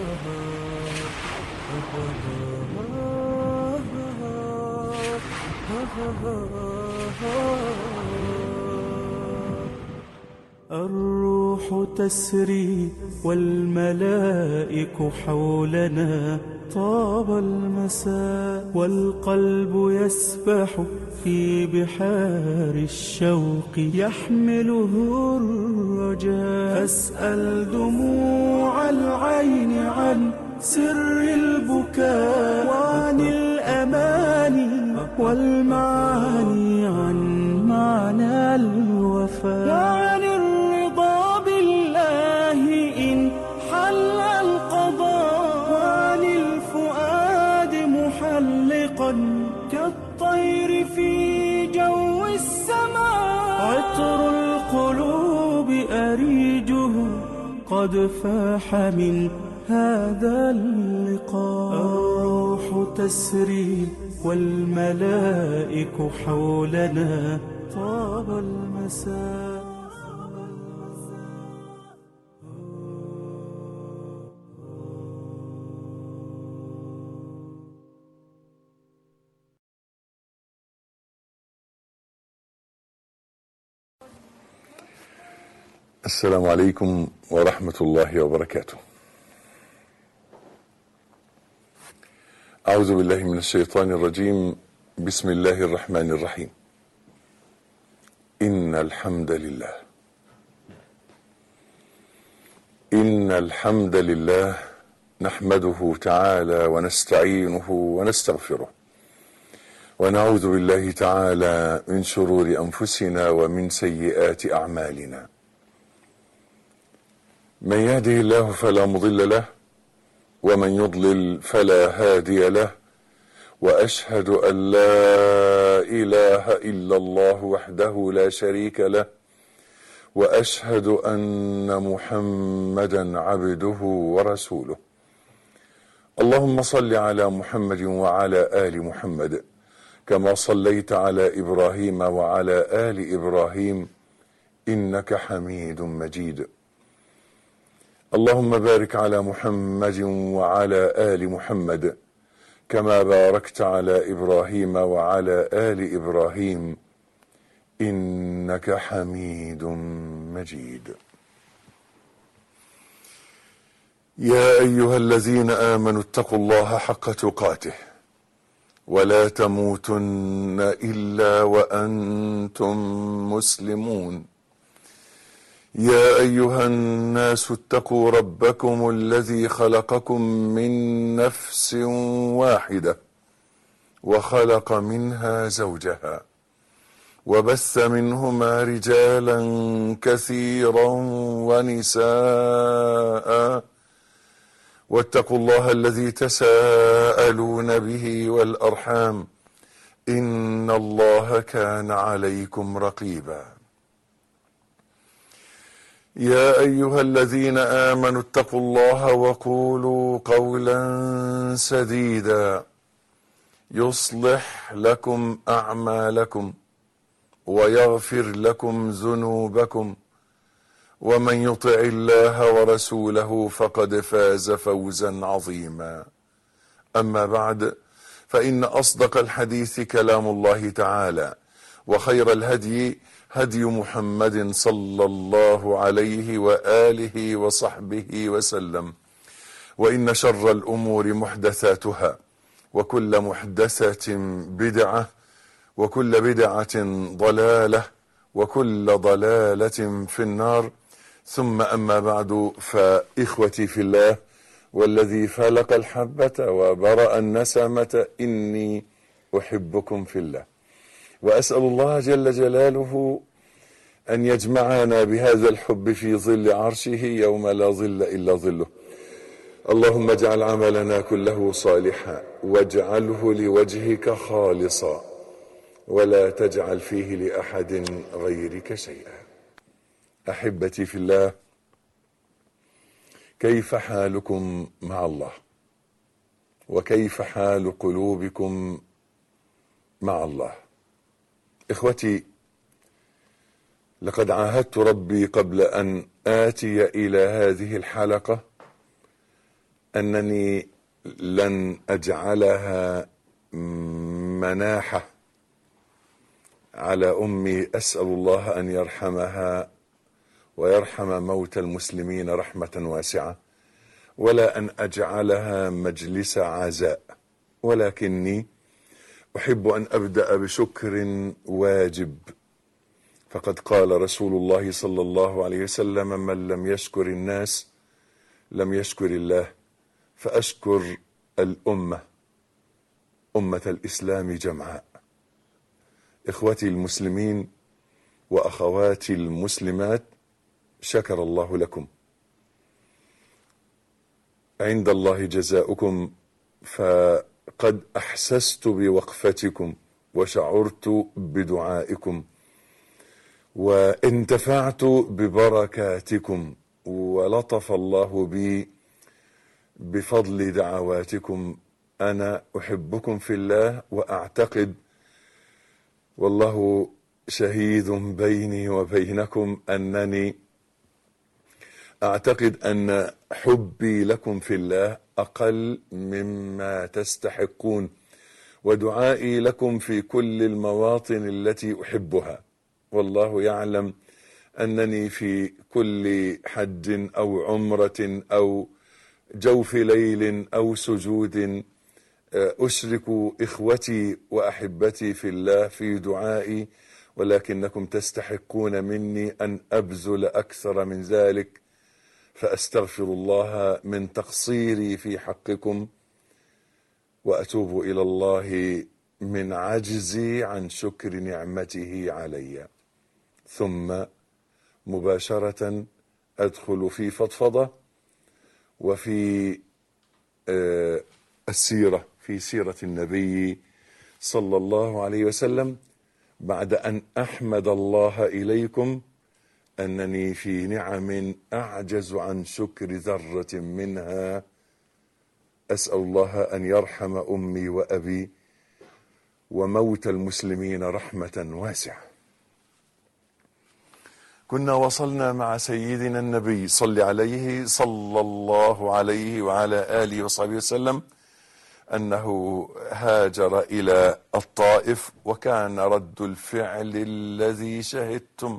الروح تسري والملائك حولنا طاب المساء والقلب يسبح في بحار الشوق يحمله الرجاء أسأل دموع العين عن سر البكاء وعن الأماني والمعاني عن معنى الوفاء وعن الرضا بالله إن حل القضاء وعن الفؤاد محلقا كالطير في جو السماء عطر القلوب أريجه قد فاح من هذا اللقاء الروح تسري والملائك حولنا طاب المساء السلام عليكم ورحمة الله وبركاته. أعوذ بالله من الشيطان الرجيم، بسم الله الرحمن الرحيم. إن الحمد لله إن الحمد لله نحمده تعالى ونستعينه ونستغفره. ونعوذ بالله تعالى من شرور أنفسنا ومن سيئات أعمالنا. من يهده الله فلا مضل له ومن يضلل فلا هادي له واشهد ان لا اله الا الله وحده لا شريك له واشهد ان محمدا عبده ورسوله اللهم صل على محمد وعلى ال محمد كما صليت على ابراهيم وعلى ال ابراهيم انك حميد مجيد اللهم بارك على محمد وعلى ال محمد كما باركت على ابراهيم وعلى ال ابراهيم انك حميد مجيد يا ايها الذين امنوا اتقوا الله حق تقاته ولا تموتن الا وانتم مسلمون يا ايها الناس اتقوا ربكم الذي خلقكم من نفس واحده وخلق منها زوجها وبث منهما رجالا كثيرا ونساء واتقوا الله الذي تساءلون به والارحام ان الله كان عليكم رقيبا يا ايها الذين امنوا اتقوا الله وقولوا قولا سديدا يصلح لكم اعمالكم ويغفر لكم ذنوبكم ومن يطع الله ورسوله فقد فاز فوزا عظيما اما بعد فان اصدق الحديث كلام الله تعالى وخير الهدي هدي محمد صلى الله عليه واله وصحبه وسلم وان شر الامور محدثاتها وكل محدثه بدعه وكل بدعه ضلاله وكل ضلاله في النار ثم اما بعد فاخوتي في الله والذي فلق الحبه وبرا النسمه اني احبكم في الله واسال الله جل جلاله ان يجمعنا بهذا الحب في ظل عرشه يوم لا ظل الا ظله اللهم اجعل عملنا كله صالحا واجعله لوجهك خالصا ولا تجعل فيه لاحد غيرك شيئا احبتي في الله كيف حالكم مع الله وكيف حال قلوبكم مع الله اخوتي لقد عاهدت ربي قبل ان اتي الى هذه الحلقه انني لن اجعلها مناحه على امي اسال الله ان يرحمها ويرحم موتى المسلمين رحمه واسعه ولا ان اجعلها مجلس عزاء ولكني احب ان ابدا بشكر واجب فقد قال رسول الله صلى الله عليه وسلم من لم يشكر الناس لم يشكر الله فاشكر الامه امه الاسلام جمعاء اخوتي المسلمين واخواتي المسلمات شكر الله لكم عند الله جزاؤكم فقد احسست بوقفتكم وشعرت بدعائكم وانتفعت ببركاتكم ولطف الله بي بفضل دعواتكم انا احبكم في الله واعتقد والله شهيد بيني وبينكم انني اعتقد ان حبي لكم في الله اقل مما تستحقون ودعائي لكم في كل المواطن التي احبها والله يعلم انني في كل حج او عمره او جوف ليل او سجود اشرك اخوتي واحبتي في الله في دعائي ولكنكم تستحقون مني ان ابذل اكثر من ذلك فاستغفر الله من تقصيري في حقكم واتوب الى الله من عجزي عن شكر نعمته علي ثم مباشره ادخل في فضفضه وفي آه السيره في سيره النبي صلى الله عليه وسلم بعد ان احمد الله اليكم انني في نعم اعجز عن شكر ذره منها اسال الله ان يرحم امي وابي وموت المسلمين رحمه واسعه كنا وصلنا مع سيدنا النبي صل عليه صلى الله عليه وعلى اله وصحبه وسلم انه هاجر الى الطائف وكان رد الفعل الذي شهدتم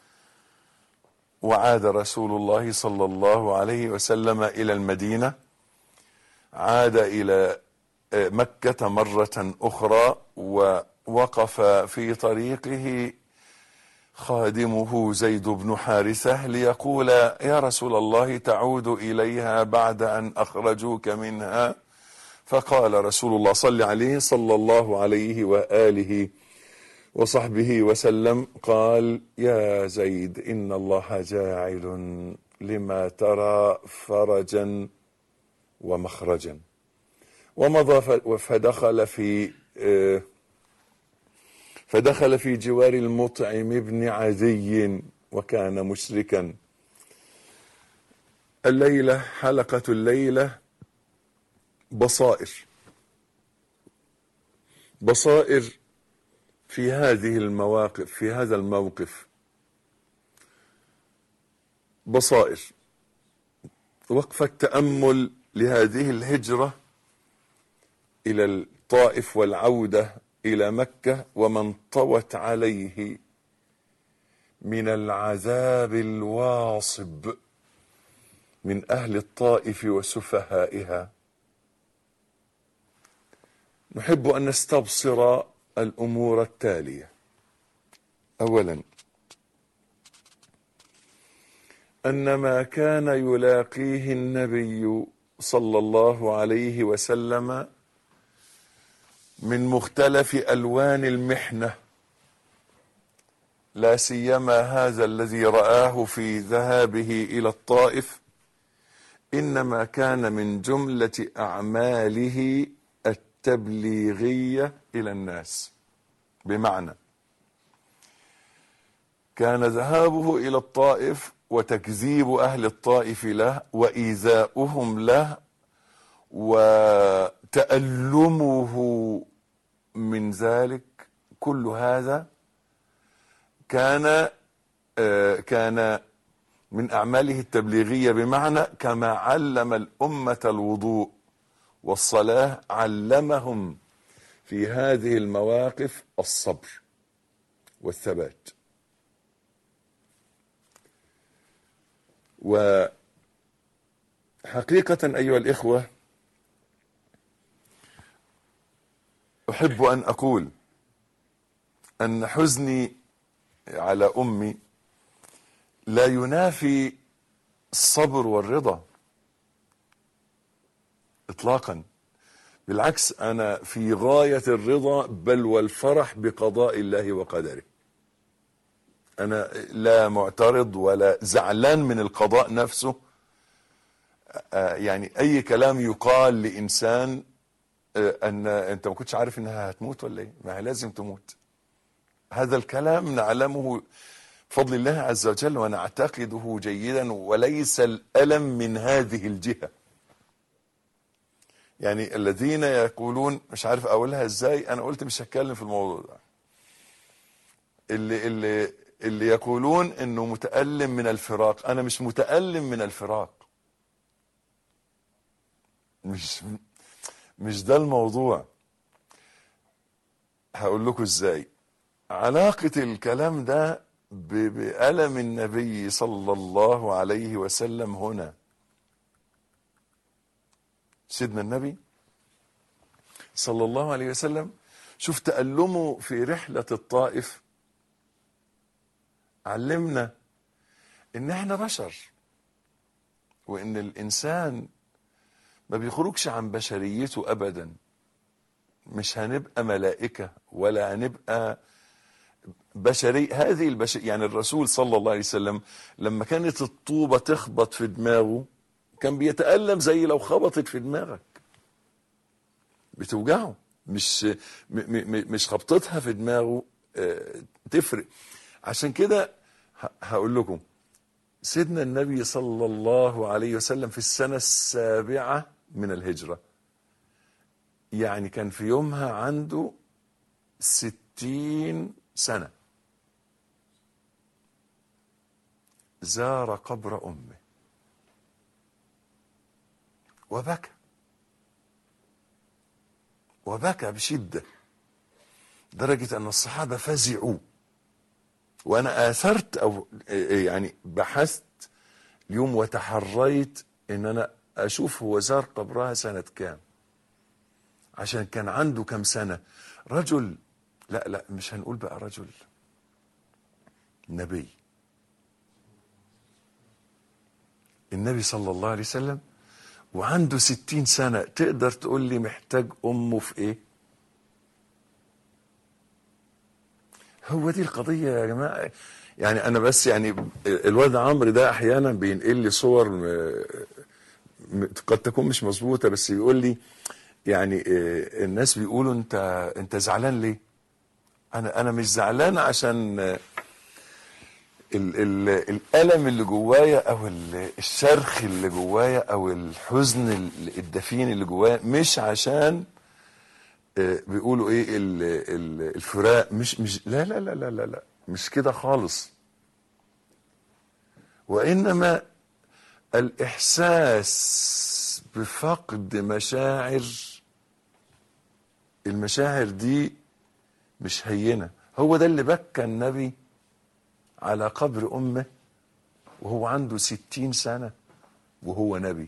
وعاد رسول الله صلى الله عليه وسلم الى المدينه عاد الى مكه مره اخرى ووقف في طريقه خادمه زيد بن حارثه ليقول يا رسول الله تعود اليها بعد ان اخرجوك منها فقال رسول الله صل عليه صلى الله عليه واله وصحبه وسلم قال يا زيد ان الله جاعل لما ترى فرجا ومخرجا ومضى فدخل في فدخل في جوار المطعم بن عدي وكان مشركا الليله حلقه الليله بصائر بصائر في هذه المواقف في هذا الموقف بصائر وقفة تأمل لهذه الهجرة إلى الطائف والعودة إلى مكة ومن طوت عليه من العذاب الواصب من أهل الطائف وسفهائها نحب ان نستبصر الامور التاليه اولا ان ما كان يلاقيه النبي صلى الله عليه وسلم من مختلف الوان المحنه لا سيما هذا الذي راه في ذهابه الى الطائف انما كان من جمله اعماله التبليغيه الى الناس بمعنى كان ذهابه الى الطائف وتكذيب اهل الطائف له وايذاؤهم له وتالمه من ذلك كل هذا كان آه كان من أعماله التبليغية بمعنى كما علم الأمة الوضوء والصلاة علمهم في هذه المواقف الصبر والثبات وحقيقة أيها الإخوة أحب أن أقول أن حزني على أمي لا ينافي الصبر والرضا إطلاقا بالعكس أنا في غاية الرضا بل والفرح بقضاء الله وقدره أنا لا معترض ولا زعلان من القضاء نفسه آه، يعني أي كلام يقال لإنسان آه، أن أنت ما كنتش عارف إنها هتموت ولا إيه ما هي لازم تموت هذا الكلام نعلمه بفضل الله عز وجل ونعتقده جيدا وليس الألم من هذه الجهة يعني الذين يقولون مش عارف أقولها إزاي أنا قلت مش هتكلم في الموضوع ده اللي اللي اللي يقولون انه متألم من الفراق انا مش متألم من الفراق مش مش ده الموضوع هقول لكم ازاي علاقة الكلام ده ب- بألم النبي صلى الله عليه وسلم هنا سيدنا النبي صلى الله عليه وسلم شوف تألمه في رحلة الطائف علمنا ان احنا بشر وان الانسان ما بيخرجش عن بشريته ابدا مش هنبقى ملائكة ولا هنبقى بشري هذه البشر يعني الرسول صلى الله عليه وسلم لما كانت الطوبة تخبط في دماغه كان بيتألم زي لو خبطت في دماغك بتوجعه مش م م مش خبطتها في دماغه آه، تفرق عشان كده ه- هقول لكم سيدنا النبي صلى الله عليه وسلم في السنة السابعة من الهجرة يعني كان في يومها عنده ستين سنة زار قبر أمه وبكى وبكى بشدة درجة أن الصحابة فزعوا وأنا آثرت أو يعني بحثت اليوم وتحريت إن أنا أشوف هو زار قبرها سنة كام عشان كان عنده كم سنة رجل لا لا مش هنقول بقى رجل نبي النبي صلى الله عليه وسلم وعنده ستين سنة تقدر تقول لي محتاج أمه في إيه هو دي القضية يا جماعة يعني أنا بس يعني الواد عمرو ده أحيانا بينقل لي صور م- م- قد تكون مش مظبوطة بس يقول لي يعني آه، الناس بيقولوا أنت أنت زعلان ليه؟ أنا أنا مش زعلان عشان آه، ال ال الألم اللي جوايا أو ال- الشرخ اللي جوايا أو الحزن ال- الدفين اللي جوايا مش عشان آه، بيقولوا ايه ال- ال- الفراق مش مش لا لا لا لا لا, لا مش كده خالص وانما الاحساس بفقد مشاعر المشاعر دي مش هينه هو ده اللي بكى النبي على قبر امه وهو عنده ستين سنه وهو نبي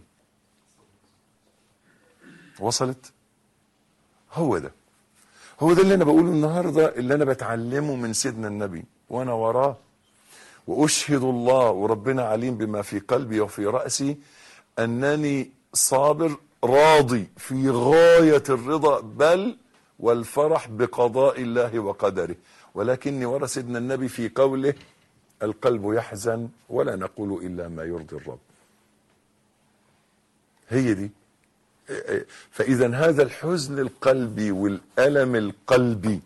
وصلت هو ده هو ده اللي انا بقوله النهارده اللي انا بتعلمه من سيدنا النبي وانا وراه واشهد الله وربنا عليم بما في قلبي وفي راسي انني صابر راضي في غايه الرضا بل والفرح بقضاء الله وقدره ولكني ورا سيدنا النبي في قوله القلب يحزن ولا نقول الا ما يرضي الرب هي دي فإذا هذا الحزن القلبي والألم القلبي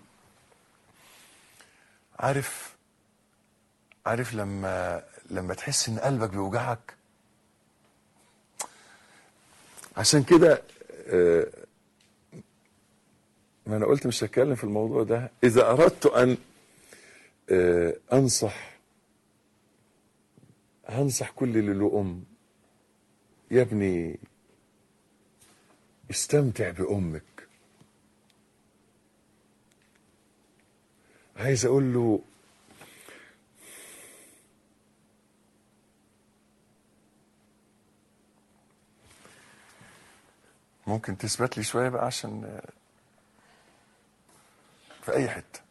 عارف عارف لما لما تحس ان قلبك بيوجعك عشان كده آه، ما انا قلت مش هتكلم في الموضوع ده اذا اردت ان آه، انصح هنصح كل اللي له ام يا ابني استمتع بامك عايز اقول له ممكن تثبت لي شويه بقى عشان في اي حته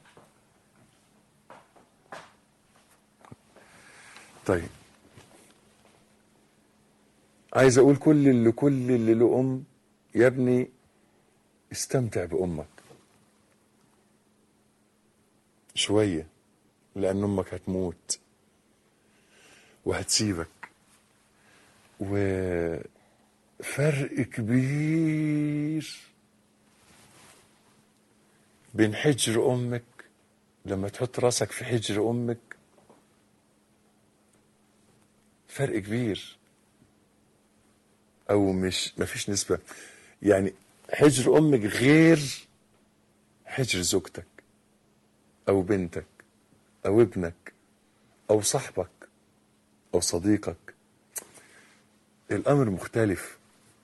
طيب عايز اقول كل اللي كل اللي له ام يا ابني استمتع بامك شويه لان امك هتموت وهتسيبك وفرق كبير بين حجر امك لما تحط راسك في حجر امك فرق كبير او مش مفيش نسبه يعني حجر امك غير حجر زوجتك او بنتك او ابنك او صاحبك او صديقك الامر مختلف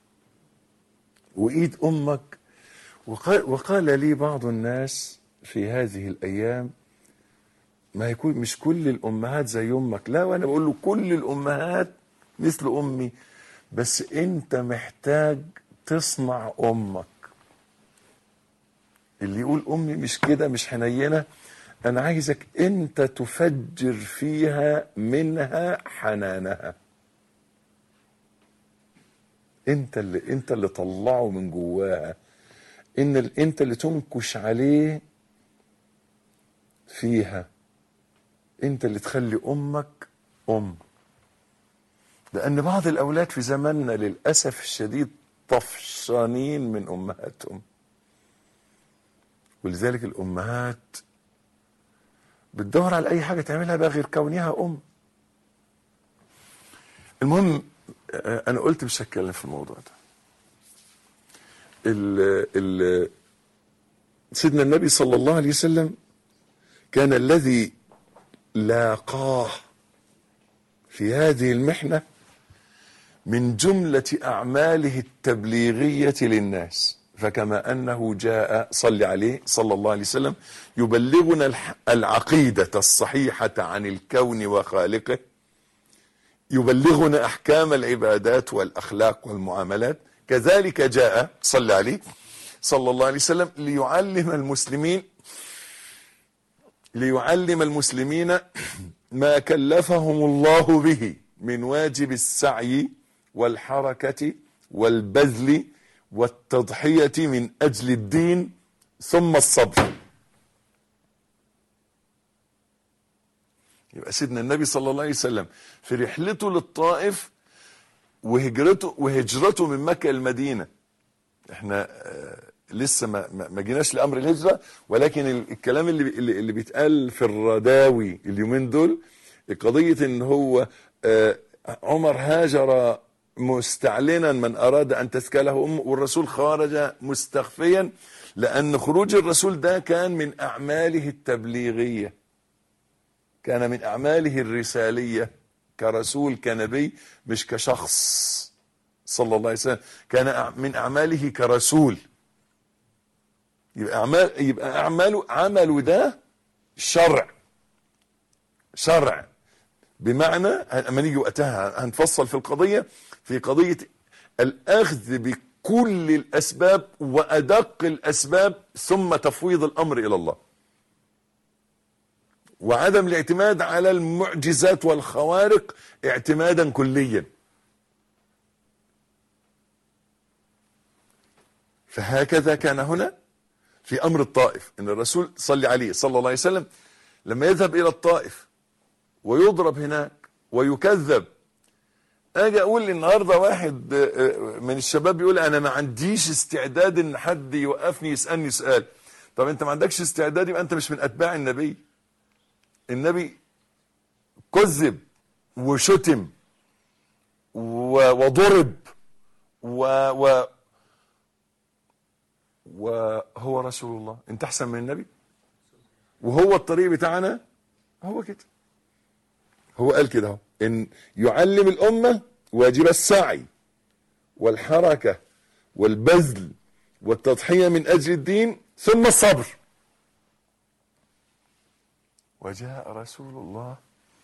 وايد امك وقال, وقال لي بعض الناس في هذه الايام ما يكون مش كل الامهات زي امك لا وانا بقول له كل الامهات مثل امي بس انت محتاج تصنع امك اللي يقول امي مش كده مش حنينه انا عايزك انت تفجر فيها منها حنانها انت اللي انت اللي طلعه من جواها ان ال- انت اللي تنكش عليه فيها انت اللي تخلي امك ام لان بعض الاولاد في زماننا للاسف الشديد طفشانين من امهاتهم ولذلك الامهات بتدور على اي حاجه تعملها بقى غير كونها ام المهم آه، انا قلت مش هتكلم في الموضوع ده ال ال سيدنا النبي صلى الله عليه وسلم كان الذي لاقاه في هذه المحنه من جمله اعماله التبليغيه للناس فكما انه جاء صلى عليه صلى الله عليه وسلم يبلغنا الح- العقيده الصحيحه عن الكون وخالقه يبلغنا احكام العبادات والاخلاق والمعاملات كذلك جاء صلى عليه صلى الله عليه وسلم ليعلم المسلمين ليعلم المسلمين ما كلفهم الله به من واجب السعي والحركه والبذل والتضحيه من اجل الدين ثم الصبر يبقى سيدنا النبي صلى الله عليه وسلم في رحلته للطائف وهجرته وهجرته من مكه المدينه احنا آه، لسه ما ما ما جيناش لامر الهجره ولكن ال- الكلام اللي بي- اللي اللي بيتقال في الرداوي اليومين دول قضيه ان هو آه، عمر هاجر مستعلنا من اراد ان تثكله امه والرسول خرج مستخفيا لان خروج الرسول ده كان من اعماله التبليغيه كان من اعماله الرساليه كرسول كنبي مش كشخص صلى الله عليه وسلم كان أع- من اعماله كرسول يبقى اعمال يبقى اعماله عمله ده شرع شرع بمعنى اما نيجي وقتها هنفصل في القضيه في قضيه الاخذ بكل الاسباب وادق الاسباب ثم تفويض الامر الى الله وعدم الاعتماد على المعجزات والخوارق اعتمادا كليا فهكذا كان هنا في امر الطائف ان الرسول صلى عليه صلى الله عليه وسلم لما يذهب الى الطائف ويضرب هناك ويكذب اجي اقول النهارده واحد آه، من الشباب يقول انا ما عنديش استعداد ان حد يوقفني يسالني سؤال طب انت ما عندكش استعداد يبقى انت مش من اتباع النبي النبي كذب وشتم و- وضرب و, و وهو رسول الله انت احسن من النبي وهو الطريق بتاعنا هو كده هو قال كده اهو ان يعلم الامه واجب السعي والحركه والبذل والتضحيه من اجل الدين ثم الصبر وجاء رسول الله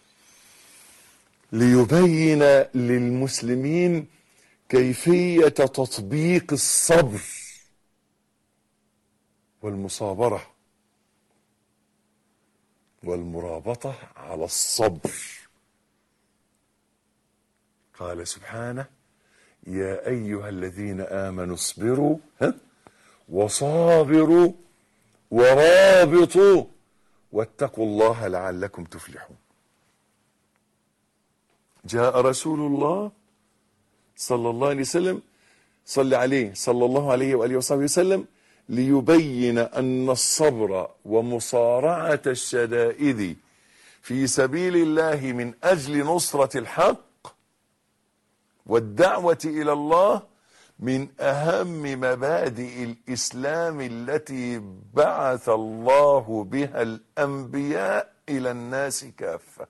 ليبين للمسلمين كيفيه تطبيق الصبر والمصابره والمرابطه على الصبر قال سبحانه يا ايها الذين امنوا اصبروا ها وصابروا ورابطوا واتقوا الله لعلكم تفلحون جاء رسول الله صلى الله عليه وسلم صلى عليه صلى الله عليه واله وصحبه وسلم ليبين ان الصبر ومصارعه الشدائد في سبيل الله من اجل نصره الحق والدعوه الى الله من اهم مبادئ الاسلام التي بعث الله بها الانبياء الى الناس كافه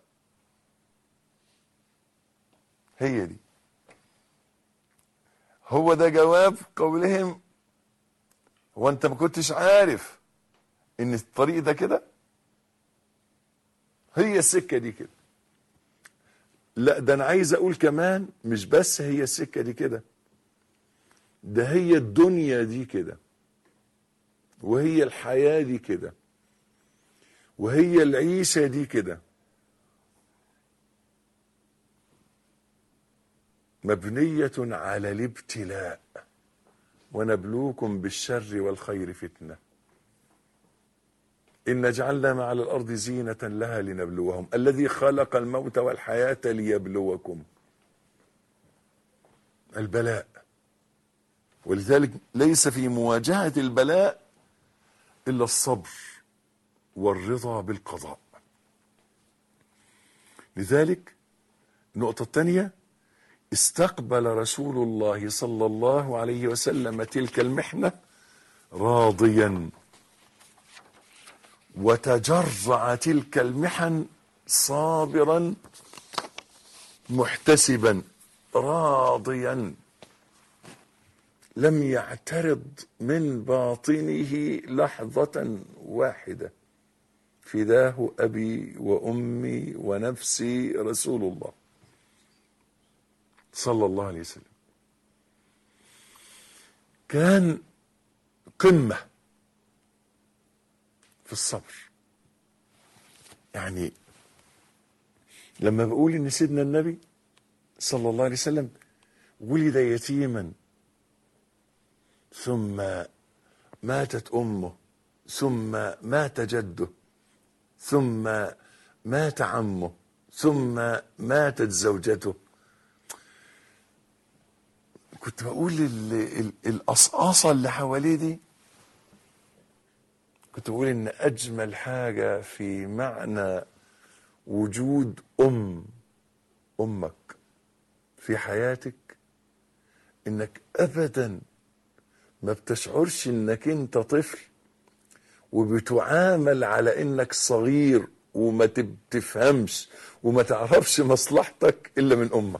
هي دي هو ده جواب قولهم هو انت ما كنتش عارف ان الطريق ده كده هي السكه دي كده لا ده انا عايز اقول كمان مش بس هي السكه دي كده ده هي الدنيا دي كده وهي الحياه دي كده وهي العيشه دي كده مبنيه على الابتلاء ونبلوكم بالشر والخير فتنه إن جعلنا ما على الأرض زينة لها لنبلوهم الذي خلق الموت والحياة ليبلوكم البلاء ولذلك ليس في مواجهة البلاء إلا الصبر والرضا بالقضاء لذلك النقطة الثانية استقبل رسول الله صلى الله عليه وسلم تلك المحنة راضيا وتجرع تلك المحن صابرا محتسبا راضيا لم يعترض من باطنه لحظة واحدة فداه أبي وأمي ونفسي رسول الله صلى الله عليه وسلم كان قمه في الصبر يعني لما بقول ان سيدنا النبي صلى الله عليه وسلم ولد يتيما ثم ماتت امه ثم مات جده ثم مات عمه ثم ماتت زوجته كنت بقول ال- ال- القصقاصه اللي حواليه دي كنت بقول ان اجمل حاجه في معنى وجود ام امك في حياتك انك ابدا ما بتشعرش انك انت طفل وبتعامل على انك صغير وما تب- تفهمش وما تعرفش مصلحتك الا من امك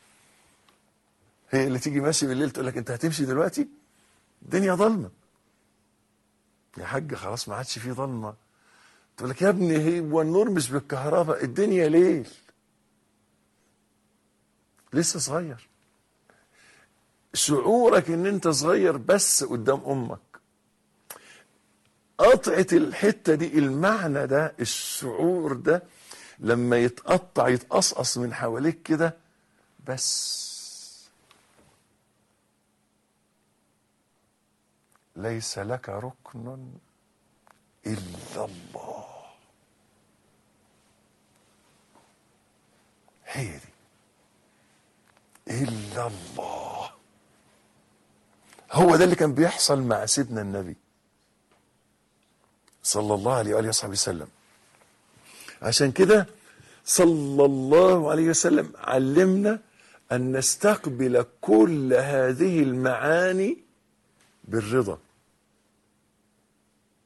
هي اللي تيجي ماشي بالليل تقول لك انت هتمشي دلوقتي الدنيا ضلمه يا حاج خلاص ما عادش فيه ضلمه تقول لك يا ابني هو النور مش بالكهرباء الدنيا ليل لسه صغير شعورك ان انت صغير بس قدام امك قطعة الحتة دي المعنى ده الشعور ده لما يتقطع يتقصقص من حواليك كده بس ليس لك ركن إلا الله هي دي إلا الله هو ده اللي كان بيحصل مع سيدنا النبي صلى الله عليه وآله وصحبه وسلم عشان كده صلى الله عليه وسلم علمنا أن نستقبل كل هذه المعاني بالرضا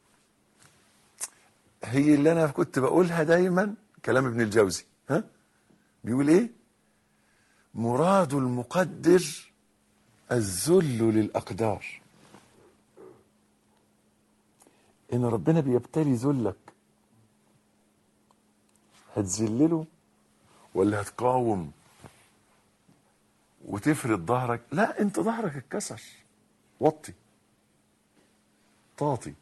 هي اللي انا كنت بقولها دايما كلام ابن الجوزي ها بيقول ايه مراد المقدر الذل للأقدار إن ربنا بيبتلي ذلك هتذلله ولا هتقاوم وتفرد ظهرك لا انت ظهرك اتكسر وطي طاطي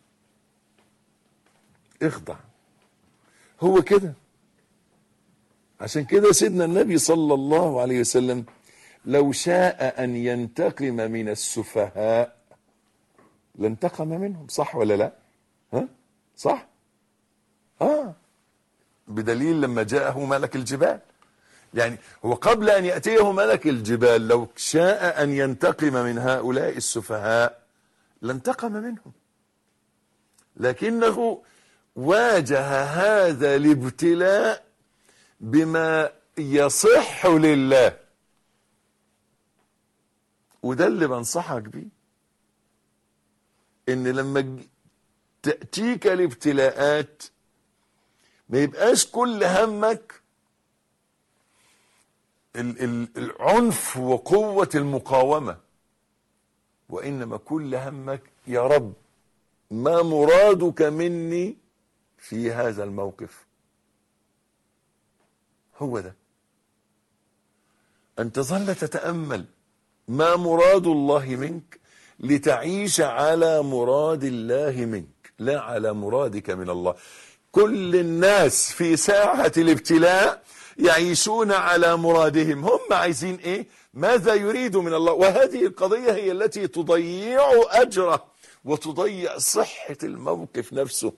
اخضع هو كده عشان كده سيدنا النبي صلى الله عليه وسلم لو شاء ان ينتقم من السفهاء لانتقم منهم صح ولا لا ها صح اه بدليل لما جاءه ملك الجبال يعني هو قبل ان ياتيه ملك الجبال لو شاء ان ينتقم من هؤلاء السفهاء لانتقم منهم لكنه واجه هذا الابتلاء بما يصح لله وده اللي بنصحك بيه ان لما ج- تأتيك الابتلاءات ما يبقاش كل همك ال- ال- العنف وقوة المقاومة وإنما كل همك يا رب ما مرادك مني في هذا الموقف هو ده أن تظل تتأمل ما مراد الله منك لتعيش على مراد الله منك لا على مرادك من الله كل الناس في ساعة الابتلاء يعيشون على مرادهم هم عايزين ايه ماذا يريد من الله وهذه القضية هي التي تضيع أجره وتضيع صحة الموقف نفسه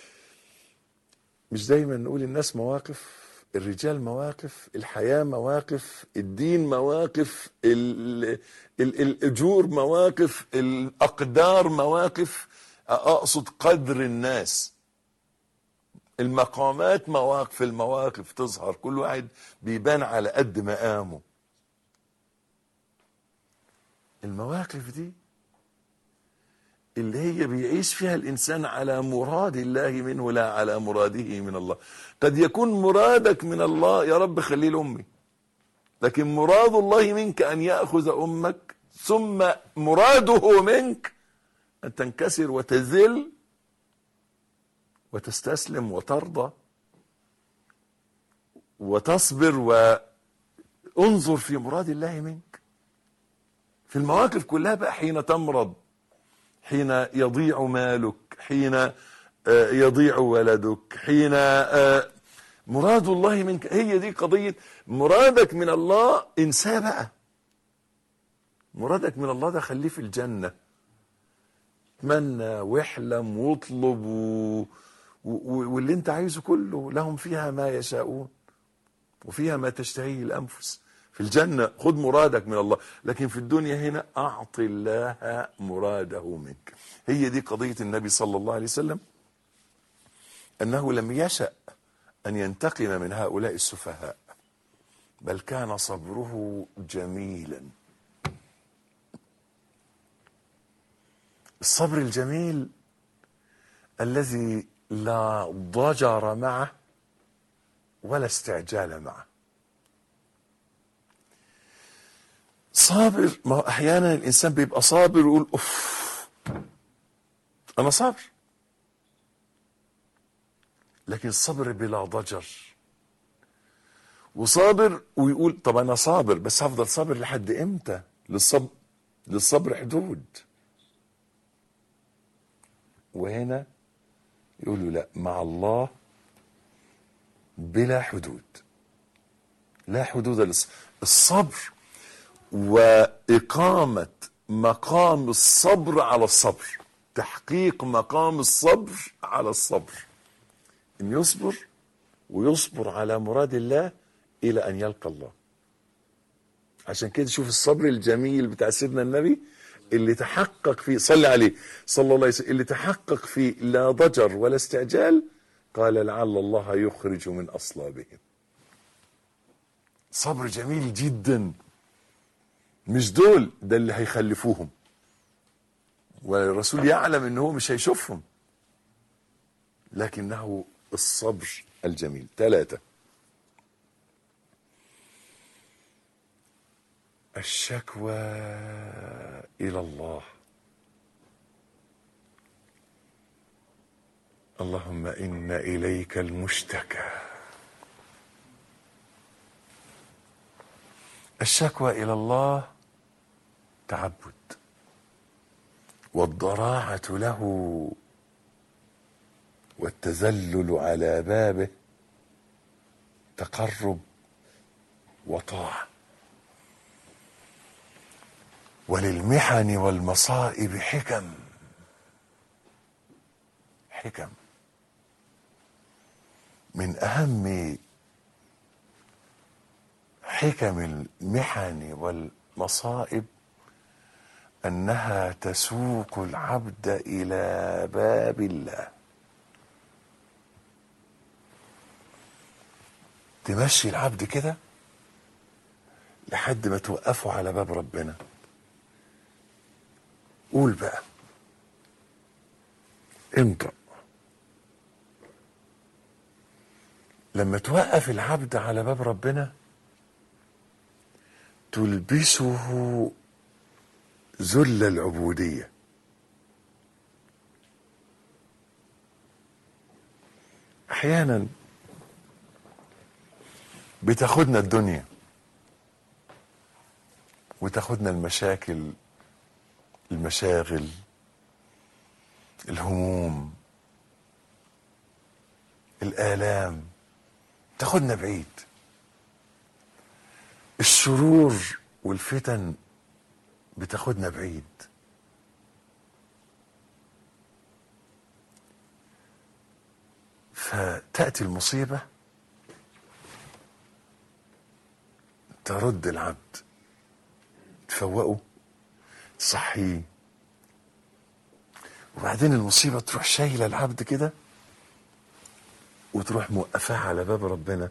مش دايما نقول الناس مواقف الرجال مواقف الحياة مواقف الدين مواقف ال ال الأجور مواقف الأقدار مواقف أقصد قدر الناس المقامات مواقف المواقف تظهر كل واحد بيبان على قد مقامه المواقف دي اللي هي بيعيش فيها الإنسان على مراد الله منه لا على مراده من الله قد يكون مرادك من الله يا رب خليه لأمي لكن مراد الله منك أن يأخذ أمك ثم مراده منك أن تنكسر وتذل وتستسلم وترضى وتصبر وانظر في مراد الله منك في المواقف كلها بقى حين تمرض حين يضيع مالك حين آه، يضيع ولدك حين آه، مراد الله منك هي دي قضية مرادك من الله انساه بقى مرادك من الله ده خليه في الجنة تمنى واحلم واطلب و... و... واللي انت عايزه كله لهم فيها ما يشاءون وفيها ما تشتهيه الأنفس في الجنة خذ مرادك من الله لكن في الدنيا هنا أعط الله مراده منك هي دي قضية النبي صلى الله عليه وسلم أنه لم يشأ أن ينتقم من هؤلاء السفهاء بل كان صبره جميلا الصبر الجميل الذي لا ضجر معه ولا استعجال معه صابر ما هو احيانا الانسان بيبقى صابر ويقول اوف انا صابر لكن الصبر بلا ضجر وصابر ويقول طب انا صابر بس هفضل صابر لحد امتى للصبر للصبر حدود وهنا يقول له لا مع الله بلا حدود لا حدود للصبر الصبر وإقامة مقام الصبر على الصبر تحقيق مقام الصبر على الصبر إن يصبر ويصبر على مراد الله إلى أن يلقى الله عشان كده شوف الصبر الجميل بتاع سيدنا النبي اللي تحقق فيه صلى عليه صلى الله عليه وسلم اللي تحقق فيه لا ضجر ولا استعجال قال لعل الله يخرج من أصلابهم صبر جميل جدا مش دول ده اللي هيخلفوهم والرسول يعلم ان هو مش هيشوفهم لكنه الصبر الجميل ثلاثة الشكوى الى الله اللهم ان اليك المشتكى الشكوى الى الله تعبد والضراعه له والتذلل على بابه تقرب وطاعه وللمحن والمصائب حكم حكم من اهم حكم المحن والمصائب انها تسوق العبد الى باب الله تمشي العبد كده لحد ما توقفه على باب ربنا قول بقى انطق لما توقف العبد على باب ربنا تلبسه ذل العبوديه احيانا بتاخدنا الدنيا وتاخدنا المشاكل المشاغل الهموم الآلام تاخدنا بعيد الشرور والفتن بتاخدنا بعيد فتأتي المصيبة ترد العبد تفوقه تصحيه وبعدين المصيبة تروح شايلة العبد كده وتروح موقفاه على باب ربنا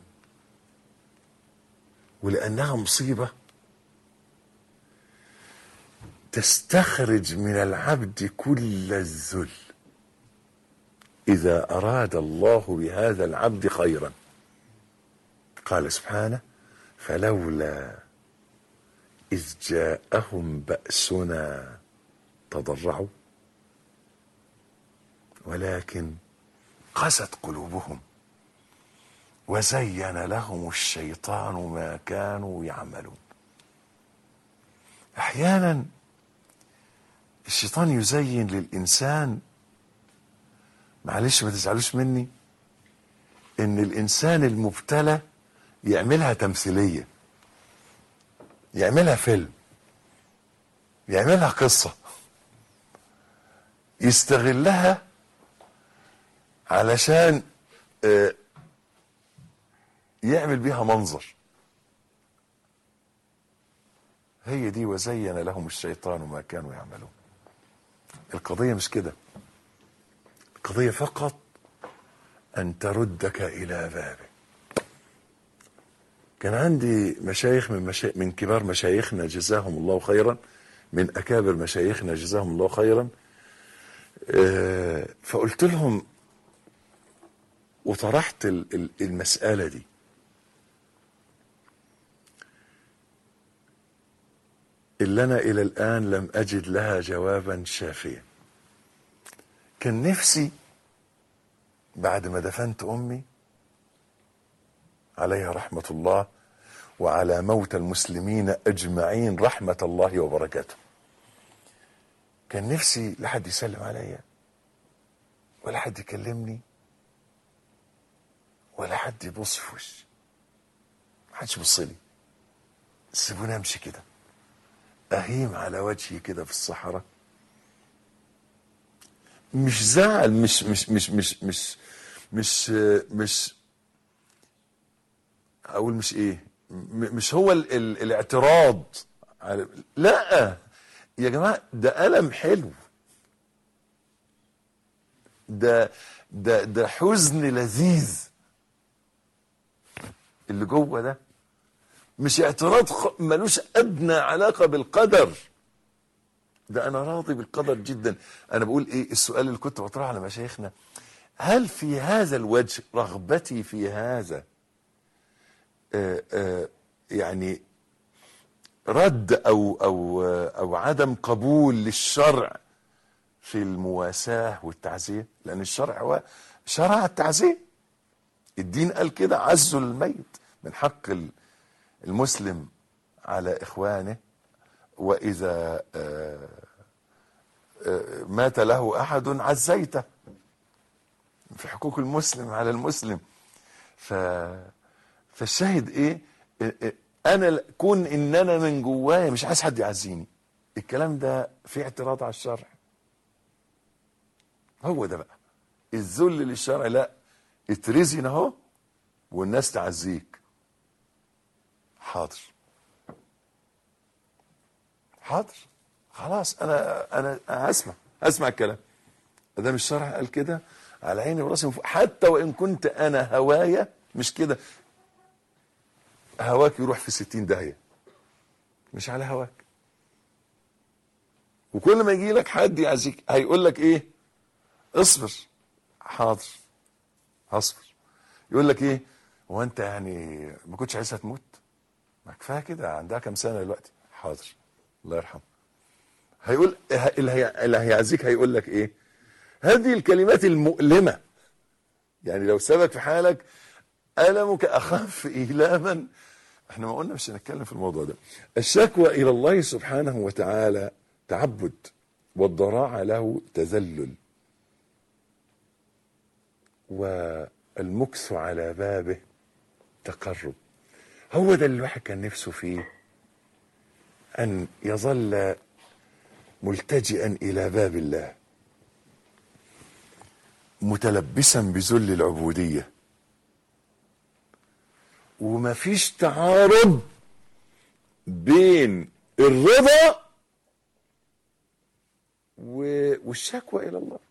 ولأنها مصيبة تستخرج من العبد كل الذل إذا أراد الله بهذا العبد خيرا قال سبحانه فلولا إذ جاءهم بأسنا تضرعوا ولكن قست قلوبهم وزين لهم الشيطان ما كانوا يعملون احيانا الشيطان يزين للانسان معلش ما تزعلوش مني ان الانسان المبتلى يعملها تمثيليه يعملها فيلم يعملها قصه يستغلها علشان آه، يعمل بيها منظر هي دي وزين لهم الشيطان ما كانوا يعملون القضية مش كده القضية فقط أن تردك إلى بابه كان عندي مشايخ من مشا... من كبار مشايخنا جزاهم الله خيرا من أكابر مشايخنا جزاهم الله خيرا آه، فقلت لهم وطرحت ال- ال- المسألة دي اللي أنا إلى الآن لم أجد لها جوابا شافيا كان نفسي بعد ما دفنت أمي عليها رحمة الله وعلى موت المسلمين أجمعين رحمة الله وبركاته كان نفسي لا حد يسلم عليا ولا حد يكلمني ولا حد يبص في وشي محدش يبص لي سيبوني امشي كده اهيم على وجهي كده في الصحراء مش زعل مش مش مش مش مش مش مش اقول مش ايه م- مش هو ال ال الاعتراض على لا يا جماعه ده الم حلو ده ده ده حزن لذيذ اللي جوه ده مش اعتراض خ- ملوش ادنى علاقه بالقدر ده انا راضي بالقدر جدا انا بقول ايه السؤال اللي كنت بطرحه على مشايخنا هل في هذا الوجه رغبتي في هذا آه آه يعني رد او او او عدم قبول للشرع في المواساة والتعزية لان الشرع هو شرع التعزية الدين قال كده عزوا الميت من حق ال- المسلم على اخوانه واذا آه، آه، مات له احد عزيته في حقوق المسلم على المسلم ف فالشاهد ايه إيه- إيه، انا ل- كون ان انا من جوايا مش عايز حد يعزيني الكلام ده في اعتراض على الشرع هو ده بقى الذل للشرع لا اترزن اهو والناس تعزيك حاضر حاضر خلاص انا انا هسمع هسمع الكلام ده مش الشرع قال كده على عيني وراسي من فوق. حتى وان كنت انا هوايا مش كده هواك يروح في ستين داهية مش على هواك وكل ما يجي لك حد يعزيك هيقول لك ايه اصبر حاضر هصبر يقول لك ايه هو انت يعني ما كنتش عايزها تموت ما كفايه كده عندها كام سنه دلوقتي حاضر الله يرحمه هيقول اللي هي- اللي هيعزيك هيقول لك ايه هذه الكلمات المؤلمه يعني لو سابك في حالك ألمك أخف إيلاما احنا ما قلنا مش هنتكلم في الموضوع ده الشكوى إلى الله سبحانه وتعالى تعبد والضراعة له تذلل والمكث على بابه تقرب هو ده اللي الواحد كان نفسه فيه أن يظل ملتجئا إلى باب الله متلبسا بذل العبوديه وما فيش تعارض بين الرضا و- والشكوى الى الله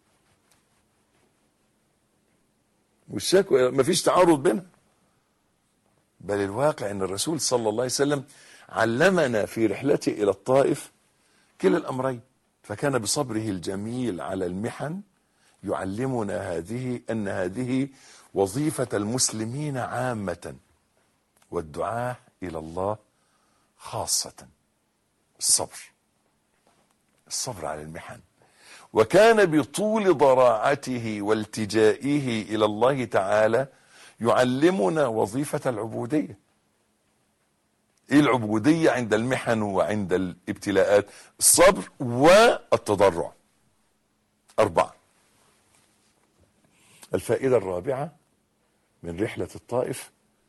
والشكوى ما فيش تعارض بينها بل الواقع ان الرسول صلى الله عليه وسلم علمنا في رحلته الى الطائف كلا الامرين فكان بصبره الجميل على المحن يعلمنا هذه ان هذه وظيفه المسلمين عامه والدعاء الى الله خاصه الصبر الصبر على المحن وكان بطول ضراعته والتجائه الى الله تعالى يعلمنا وظيفه العبوديه ايه العبوديه عند المحن وعند الابتلاءات الصبر والتضرع اربعه الفائده الرابعه من رحله الطائف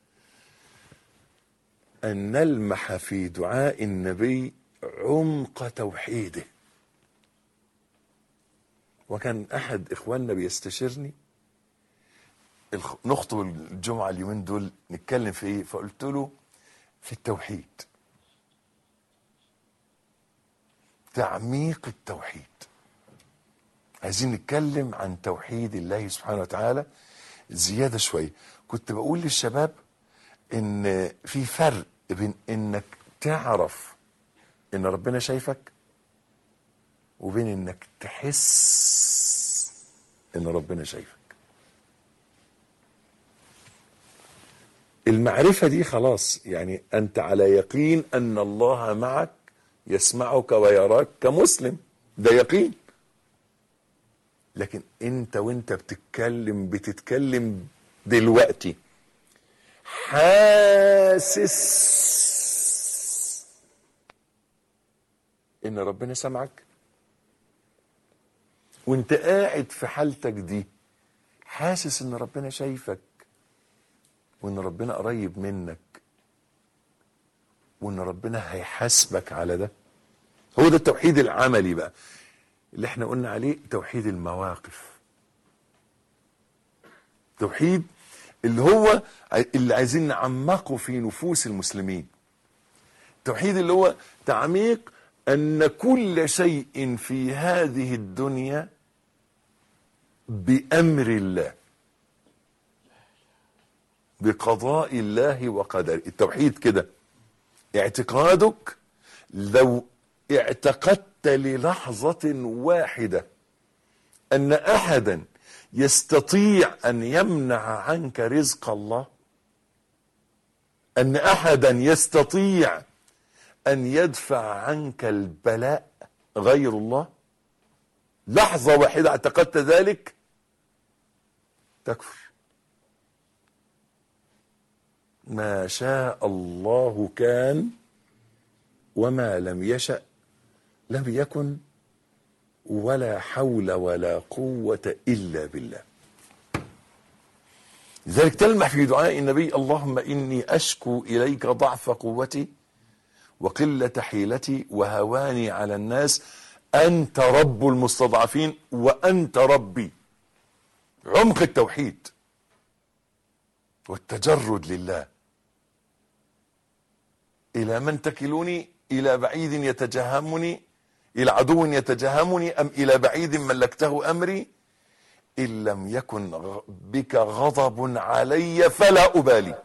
أن نلمح في دعاء النبي عمق توحيده وكان أحد إخواننا بيستشيرني الخ- نخطب الجمعة اليومين دول نتكلم في إيه فقلت له في التوحيد تعميق التوحيد عايزين نتكلم عن توحيد الله سبحانه وتعالى زيادة شوية كنت بقول للشباب ان في فرق بين انك تعرف ان ربنا شايفك وبين انك تحس ان ربنا شايفك المعرفة دي خلاص يعني انت على يقين ان الله معك يسمعك ويراك كمسلم ده يقين لكن انت وانت بتتكلم بتتكلم دلوقتي حاسس ان ربنا سمعك وانت قاعد في حالتك دي حاسس ان ربنا شايفك وان ربنا قريب منك وان ربنا هيحاسبك على ده هو ده التوحيد العملي بقى اللي احنا قلنا عليه توحيد المواقف توحيد اللي هو اللي عايزين نعمقه في نفوس المسلمين التوحيد اللي هو تعميق ان كل شيء في هذه الدنيا بامر الله بقضاء الله وقدره التوحيد كده اعتقادك لو اعتقدت للحظة واحدة أن أحدا يستطيع أن يمنع عنك رزق الله أن أحدا يستطيع أن يدفع عنك البلاء غير الله لحظة واحدة اعتقدت ذلك تكفر ما شاء الله كان وما لم يشأ لم يكن ولا حول ولا قوة إلا بالله لذلك تلمح في دعاء النبي اللهم إني أشكو إليك ضعف قوتي وقلة حيلتي وهواني على الناس أنت رب المستضعفين وأنت ربي عمق التوحيد والتجرد لله إلى من تكلوني إلى بعيد يتجهمني إلى عدو يتجهمني أم إلى بعيد ملكته أمري إن لم يكن غ- بك غضب علي فلا أبالي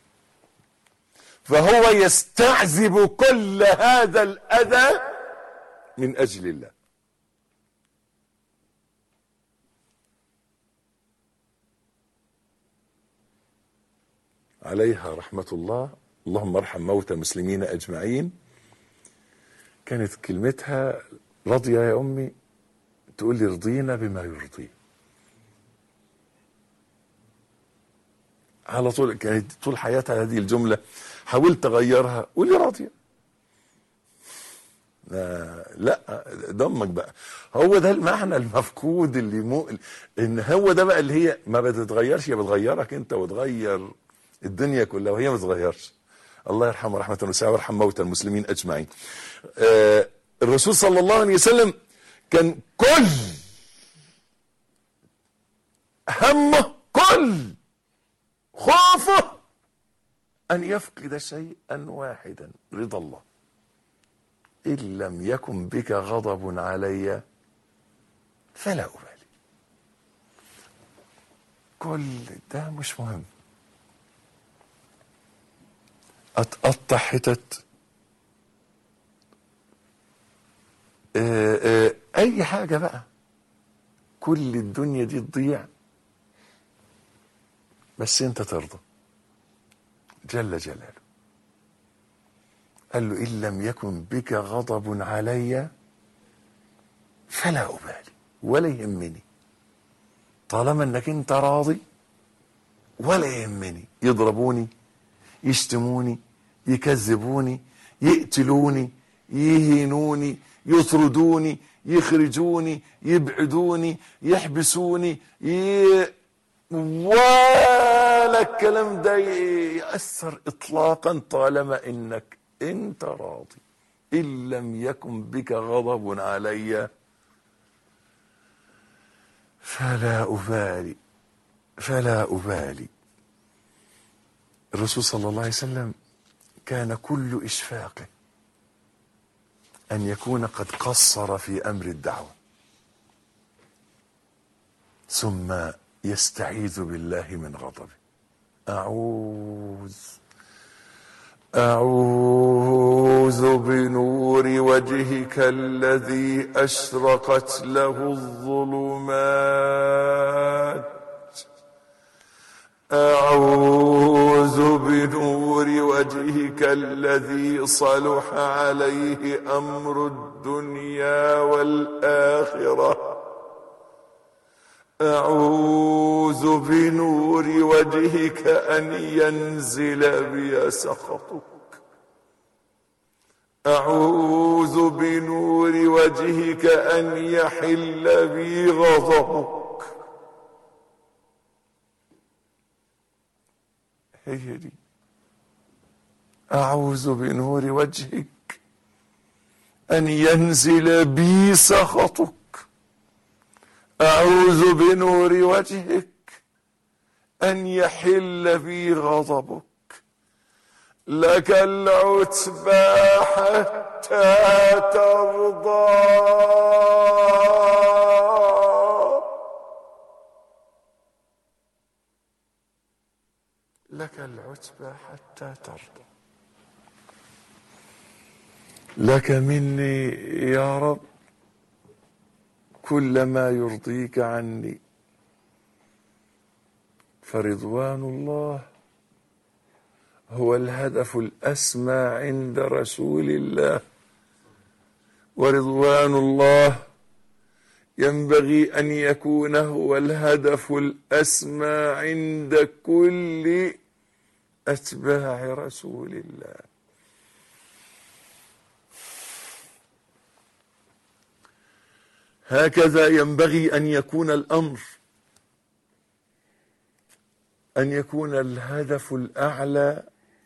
فهو يستعذب كل هذا الأذى من أجل الله عليها رحمة الله اللهم ارحم موتى المسلمين أجمعين كانت كلمتها راضية يا أمي تقول لي رضينا بما يرضي على طول كانت طول حياتها هذه الجملة حاولت أغيرها قولي راضية آه، لا دمك بقى هو ده المعنى المفقود اللي مو ان هو ده بقى اللي هي ما بتتغيرش هي بتغيرك انت وتغير الدنيا كلها وهي ما بتتغيرش الله يرحمه رحمة واسعة ويرحم موتى المسلمين اجمعين آه الرسول صلى الله عليه وسلم كان كل همه كل خوفه ان يفقد شيئا واحدا رضا الله إن لم يكن بك غضب علي فلا أبالي كل ده مش مهم أتقطع حتت آه، آه، أي حاجة بقى كل الدنيا دي تضيع بس أنت ترضى جل جلاله قال له إن لم يكن بك غضب علي فلا أبالي ولا يهمني طالما انك انت راضي ولا يهمني يضربوني يشتموني يكذبوني يقتلوني يهينوني يطردوني يخرجوني يبعدوني يحبسوني ي... ولا الكلام ده يأثر إطلاقا طالما إنك أنت راضي إن لم يكن بك غضب علي فلا أبالي فلا أبالي الرسول صلى الله عليه وسلم كان كل إشفاقه أن يكون قد قصر في أمر الدعوة ثم يستعيذ بالله من غضبه أعوذ أعوذ بنور وجهك الذي أشرقت له الظلمات أعوذ بنور وجهك الذي صلح عليه أمر الدنيا والآخرة أعوذ بنور وجهك أن ينزل بي سخطك أعوذ بنور وجهك أن يحل بي غضبك هي دي أعوذ بنور وجهك أن ينزل بي سخطك أعوذ بنور وجهك أن يحل بي غضبك لك العتبى حتى ترضى لك العتبى حتى ترضى لك مني يا رب كل ما يرضيك عني فرضوان الله هو الهدف الاسمى عند رسول الله ورضوان الله ينبغي ان يكون هو الهدف الاسمى عند كل اتباع رسول الله هكذا ينبغي ان يكون الامر ان يكون الهدف الاعلى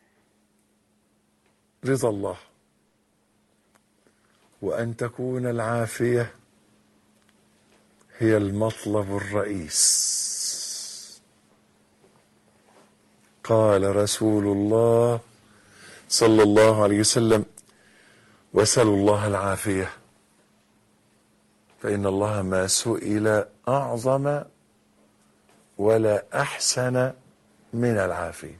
رضا الله وان تكون العافيه هي المطلب الرئيس قال رسول الله صلى الله عليه وسلم وسلوا الله العافيه فان الله ما سئل اعظم ولا احسن من العافيه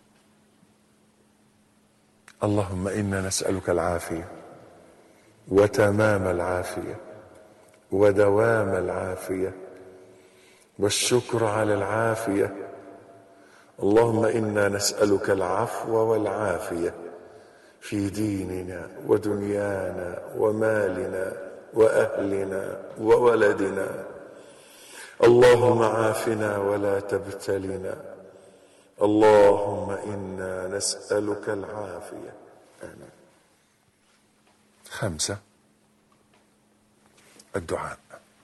اللهم انا نسالك العافيه وتمام العافيه ودوام العافيه والشكر على العافيه اللهم انا نسالك العفو والعافيه في ديننا ودنيانا ومالنا واهلنا وولدنا اللهم عافنا ولا تبتلنا اللهم انا نسالك العافيه آمين. خمسه الدعاء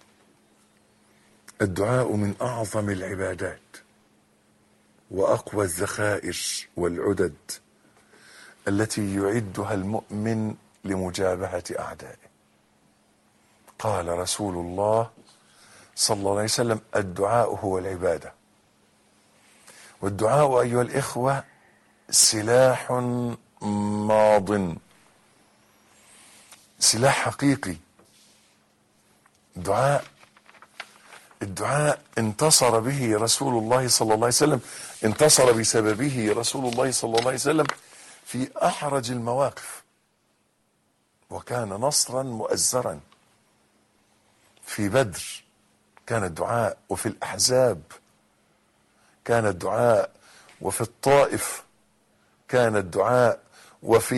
الدعاء من اعظم العبادات واقوى الذخائر والعدد التي يعدها المؤمن لمجابهه اعدائه قال رسول الله صلى الله عليه وسلم الدعاء هو العباده والدعاء ايها الاخوه سلاح ماض سلاح حقيقي دعاء الدعاء انتصر به رسول الله صلى الله عليه وسلم انتصر بسببه رسول الله صلى الله عليه وسلم في احرج المواقف وكان نصرا مؤزرا في بدر كان الدعاء وفي الاحزاب كان الدعاء وفي الطائف كان الدعاء وفي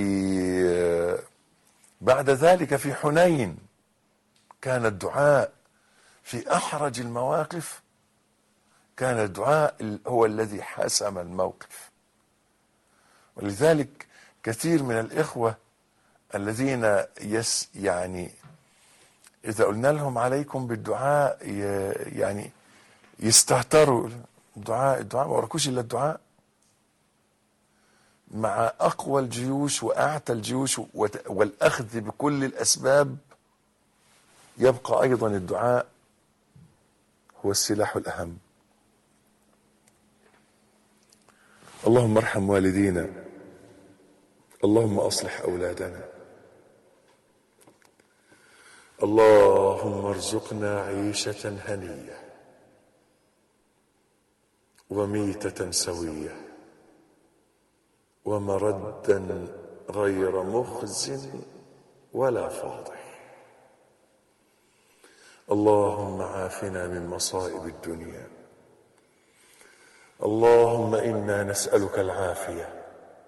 بعد ذلك في حنين كان الدعاء في احرج المواقف كان الدعاء هو الذي حسم الموقف ولذلك كثير من الاخوه الذين يس يعني اذا قلنا لهم عليكم بالدعاء يعني يستهتروا الدعاء الدعاء ما وراكوش الا الدعاء مع اقوى الجيوش واعتى الجيوش والاخذ بكل الاسباب يبقى ايضا الدعاء هو السلاح الاهم اللهم ارحم والدينا اللهم اصلح اولادنا اللهم ارزقنا عيشه هنيه وميته سويه ومردا غير مخز ولا فاضح اللهم عافنا من مصائب الدنيا اللهم انا نسالك العافيه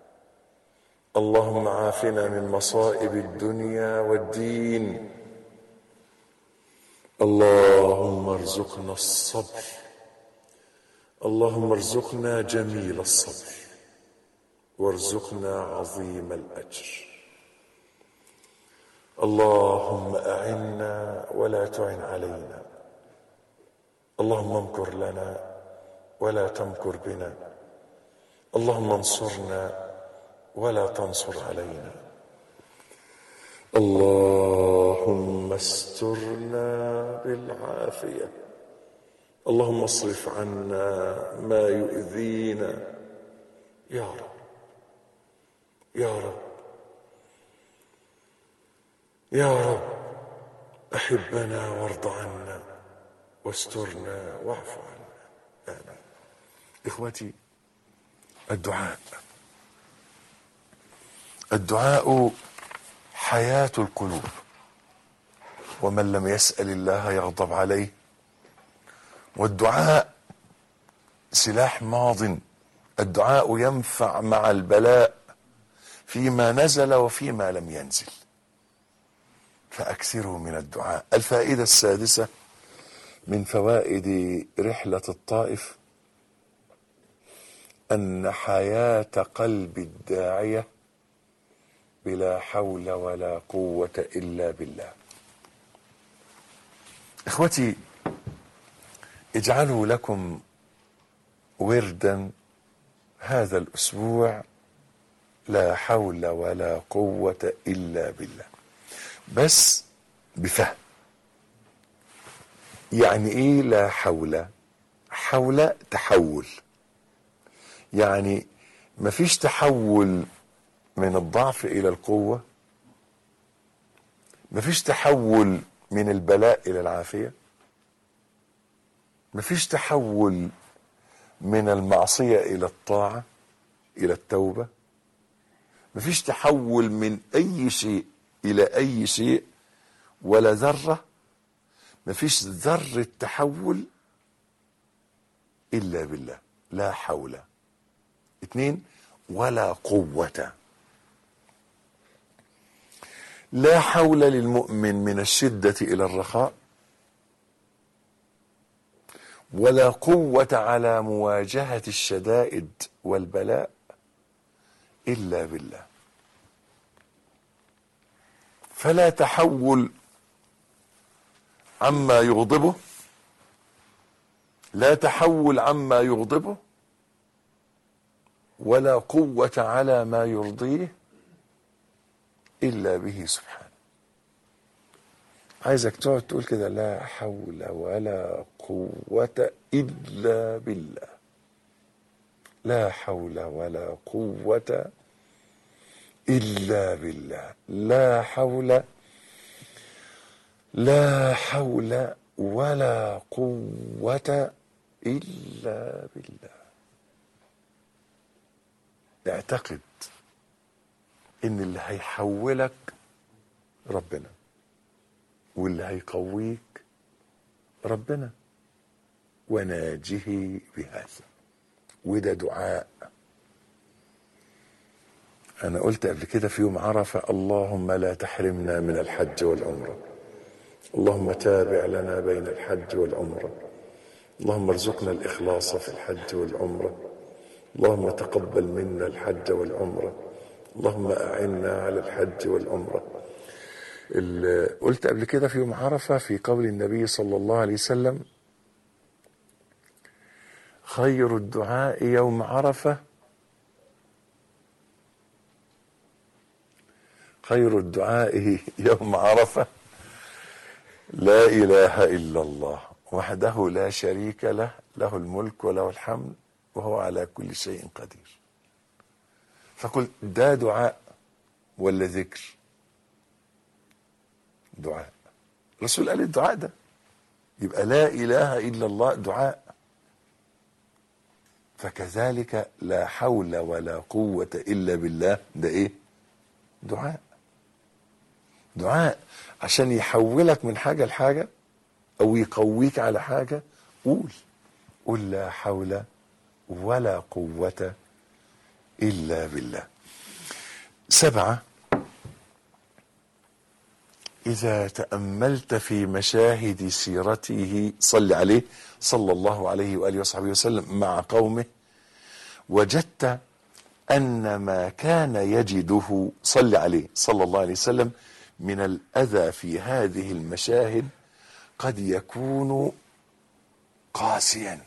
اللهم عافنا من مصائب الدنيا والدين اللهم ارزقنا الصبر اللهم ارزقنا جميل الصبر وارزقنا عظيم الاجر اللهم اعنا ولا تعن علينا اللهم امكر لنا ولا تمكر بنا اللهم انصرنا ولا تنصر علينا اللهم استرنا بالعافيه اللهم اصرف عنا ما يؤذينا يا رب يا رب يا رب احبنا وارض عنا واسترنا واعف عنا امين اخوتي الدعاء الدعاء حياه القلوب ومن لم يسال الله يغضب عليه والدعاء سلاح ماض الدعاء ينفع مع البلاء فيما نزل وفيما لم ينزل فأكثروا من الدعاء الفائدة السادسة من فوائد رحلة الطائف أن حياة قلب الداعية بلا حول ولا قوة إلا بالله إخوتي اجعلوا لكم وردا هذا الأسبوع لا حول ولا قوة إلا بالله بس بفهم يعني ايه لا حول حول تحول يعني مفيش تحول من الضعف الى القوة مفيش تحول من البلاء الى العافية مفيش تحول من المعصية الى الطاعة الى التوبة مفيش تحول من اي شيء الى اي شيء ولا ذره مفيش ذره تحول الا بالله لا حول اتنين ولا قوه لا حول للمؤمن من الشده الى الرخاء ولا قوه على مواجهه الشدائد والبلاء الا بالله فلا تحول عما يغضبه لا تحول عما يغضبه ولا قوة على ما يرضيه إلا به سبحانه عايزك تقعد تقول كده لا حول ولا قوة إلا بالله لا حول ولا قوة إلا بالله لا حول لا حول ولا قوة إلا بالله اعتقد إن اللي هيحولك ربنا واللي هيقويك ربنا وناجه بهذا وده دعاء أنا قلت قبل كده في يوم عرفة اللهم لا تحرمنا من الحج والعمرة اللهم تابع لنا بين الحج والعمرة اللهم ارزقنا الإخلاص في الحج والعمرة اللهم تقبل منا الحج والعمرة اللهم أعنا على الحج والعمرة ال- قلت قبل كده في يوم عرفة في قول النبي صلى الله عليه وسلم خير الدعاء يوم عرفه خير الدعاء يوم عرفة لا إله إلا الله وحده لا شريك له له الملك وله الحمد وهو على كل شيء قدير فقلت ده دعاء ولا ذكر دعاء الرسول قال الدعاء ده يبقى لا إله إلا الله دعاء فكذلك لا حول ولا قوة إلا بالله ده إيه دعاء دعاء عشان يحولك من حاجة لحاجة أو يقويك على حاجة قول قل لا حول ولا قوة إلا بالله سبعة إذا تأملت في مشاهد سيرته صل عليه صلى الله عليه وآله وصحبه وسلم مع قومه وجدت أن ما كان يجده صل عليه صلى الله عليه وسلم من الأذى في هذه المشاهد قد يكون قاسيا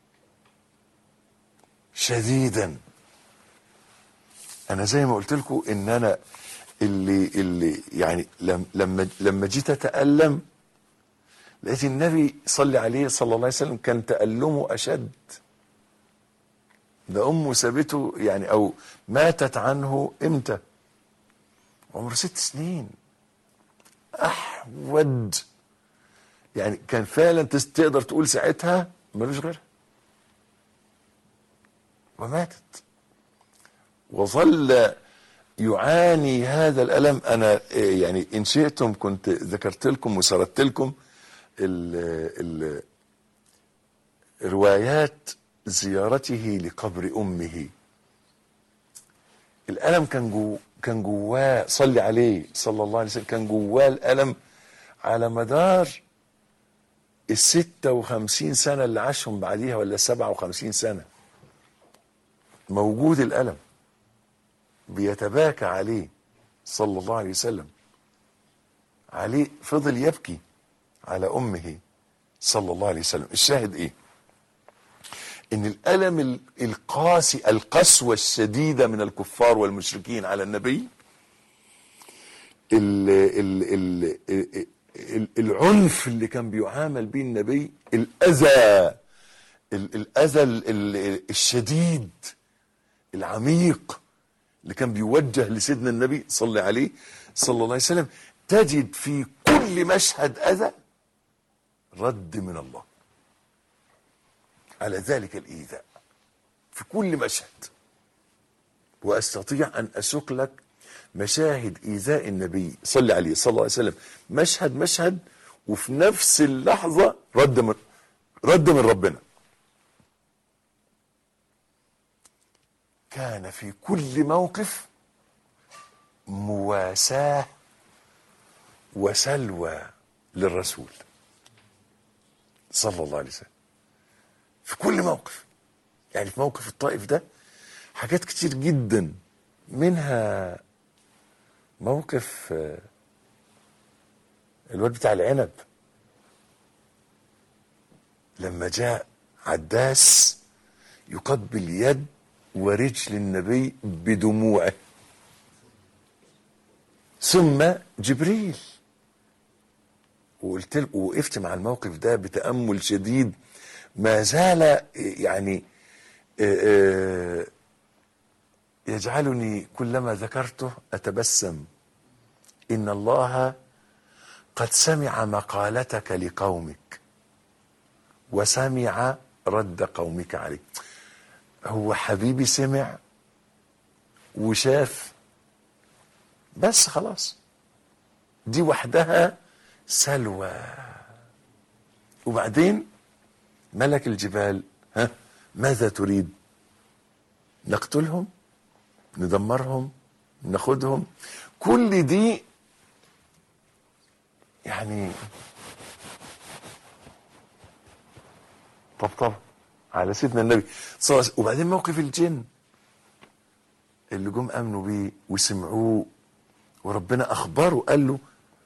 شديدا انا زي ما قلت لكم ان انا اللي اللي يعني لم- لما لما جيت اتالم لقيت النبي صلى عليه صلى الله عليه وسلم كان تألمه أشد ده أمه سابته يعني أو ماتت عنه إمتى عمره ست سنين أحود يعني كان فعلا تس- تقدر تقول ساعتها ملوش غيرها وماتت وظل يعاني هذا الألم أنا إيه، يعني إن شئتم كنت ذكرت لكم وسردت لكم ال ال روايات زيارته لقبر أمه الألم كان جو كان جواه صلي عليه صلى الله عليه وسلم كان جواه الألم على مدار الستة وخمسين سنة اللي عاشهم بعديها ولا السبعة وخمسين سنة موجود الألم بيتباكى عليه صلى الله عليه وسلم عليه فضل يبكي على أمه صلى الله عليه وسلم الشاهد إيه ان الالم ال- القاسي القسوه الشديده من الكفار والمشركين على النبي ال ال ال ال ال العنف اللي كان بيعامل به النبي الاذى ال- الاذى ال- ال- الشديد العميق اللي كان بيوجه لسيدنا النبي صلى عليه صلى الله عليه وسلم تجد في كل مشهد اذى رد من الله على ذلك الإيذاء في كل مشهد وأستطيع أن أسوق لك مشاهد إيذاء النبي صلى عليه صلى الله عليه وسلم مشهد مشهد وفي نفس اللحظة رد من رد من ربنا كان في كل موقف مواساة وسلوى للرسول صلى الله عليه وسلم في كل موقف يعني في موقف الطائف ده حاجات كتير جدا منها موقف آه، الواد بتاع العنب لما جاء عداس يقبل يد ورجل النبي بدموعه ثم جبريل وقلت له وقفت مع الموقف ده بتأمل شديد ما زال يعني آه، آه، يجعلني كلما ذكرته أتبسم إن الله قد سمع مقالتك لقومك وسمع رد قومك عليك هو حبيبي سمع وشاف بس خلاص دي وحدها سلوى وبعدين ملك الجبال ها ماذا تريد نقتلهم ندمرهم ناخدهم كل دي يعني طبطب على سيدنا النبي صلى الله عليه وسلم وبعدين موقف الجن اللي جم امنوا بيه وسمعوه وربنا اخبره قال له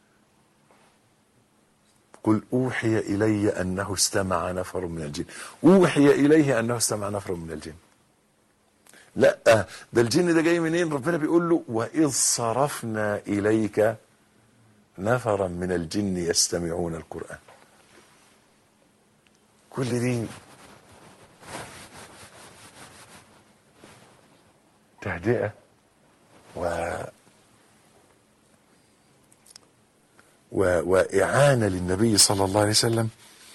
قل اوحي الي انه استمع نفر من الجن اوحي اليه انه استمع نفر من الجن لا ده الجن ده جاي منين ربنا بيقول له واذ صرفنا اليك نفرا من الجن يستمعون القران كل دي تهدئه و و... وإعانة للنبي صلى الله عليه وسلم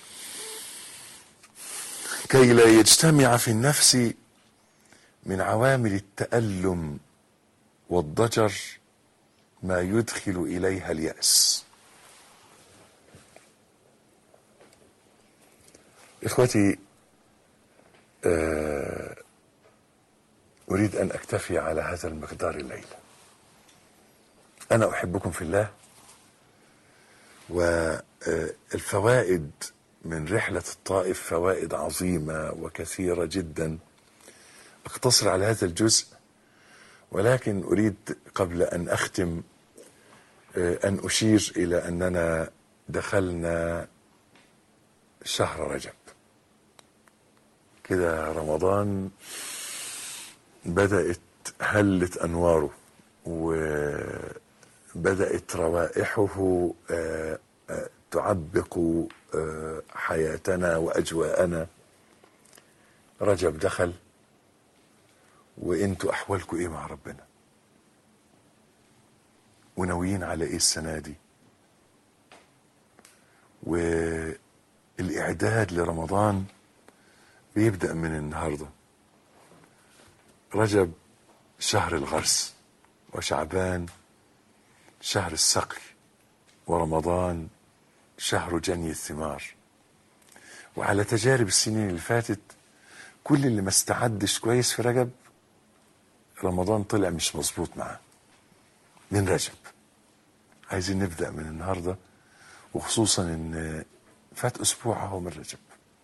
كي لا يجتمع في النفس من عوامل التألم والضجر ما يدخل إليها اليأس إخوتي آه، أريد أن أكتفي على هذا المقدار الليلة أنا أحبكم في الله والفوائد من رحلة الطائف فوائد عظيمة وكثيرة جدا اقتصر على هذا الجزء ولكن أريد قبل أن أختم آه، أن أشير إلى أننا دخلنا شهر رجب كده رمضان بدأت هلت أنواره وبدأت روائحه آه، آه، تعبق آه، حياتنا وأجواءنا رجب دخل وانتوا أحوالكم إيه مع ربنا وناويين على إيه السنة دي والإعداد لرمضان بيبدأ من النهارده رجب شهر الغرس وشعبان شهر السقي ورمضان شهر جني الثمار وعلى تجارب السنين اللي فاتت كل اللي ما استعدش كويس في رجب رمضان طلع مش مظبوط معاه من رجب عايزين نبدأ من النهاردة وخصوصا ان فات اسبوع اهو من رجب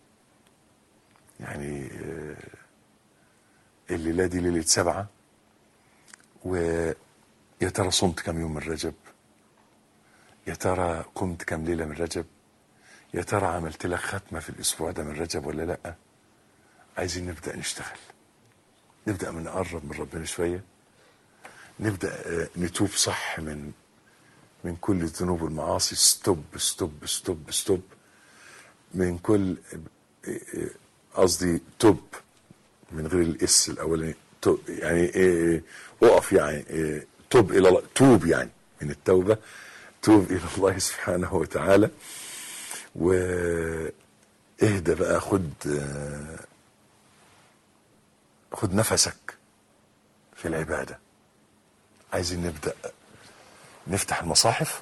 يعني آه، الليلة دي ليلة سبعة ويا ترى صمت كم يوم من رجب يا ترى قمت كم ليلة من رجب يا ترى عملت لك ختمة في الأسبوع ده من رجب ولا لأ عايزين نبدأ نشتغل نبدأ من نقرب من ربنا شوية نبدأ آه، نتوب صح من من كل الذنوب والمعاصي ستوب ستوب ستوب ستوب من كل آه، آه، قصدي توب من غير الاس الاولاني تو- يعني إيه اقف يعني إيه توب الى الله توب يعني من التوبه توب الى الله سبحانه وتعالى واهدى بقى خد آه، خد نفسك في العباده عايزين نبدا نفتح المصاحف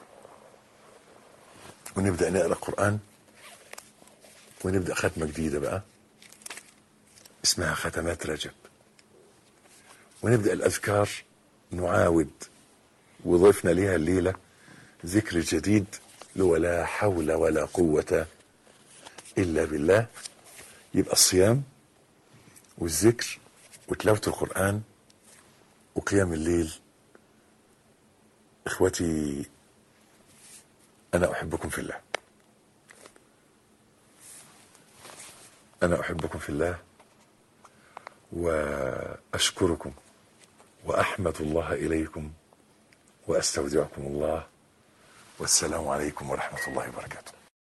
ونبدا نقرا قران ونبدا ختمه جديده بقى اسمها ختمات رجب ونبدأ الأذكار نعاود وضفنا ليها الليلة ذكر جديد ولا حول ولا قوة إلا بالله يبقى الصيام والذكر وتلاوة القرآن وقيام الليل إخوتي أنا أحبكم في الله أنا أحبكم في الله واشكركم واحمد الله اليكم واستودعكم الله والسلام عليكم ورحمه الله وبركاته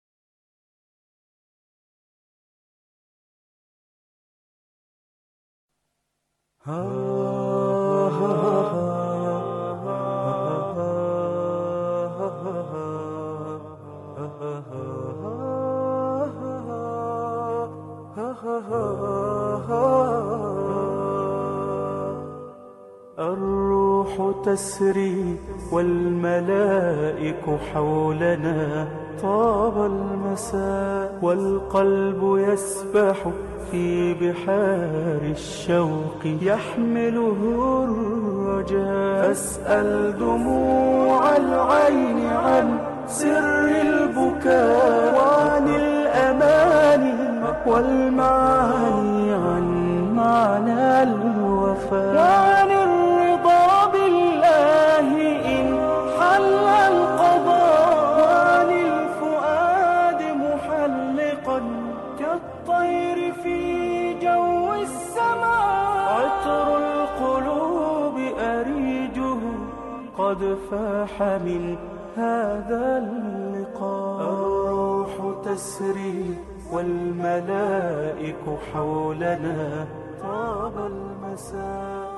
الروح تسري والملائك حولنا طاب المساء والقلب يسبح في بحار الشوق يحمله الرجاء أسأل دموع العين عن سر البكاء وعن الأماني والمعاني عن معنى الوفاء وعن الرضا بالله إن حل القضاء وعن الفؤاد محلقا كالطير في جو السماء عطر القلوب أريجه قد فاح من هذا اللقاء الروح تسري والملائك حولنا طاب المساء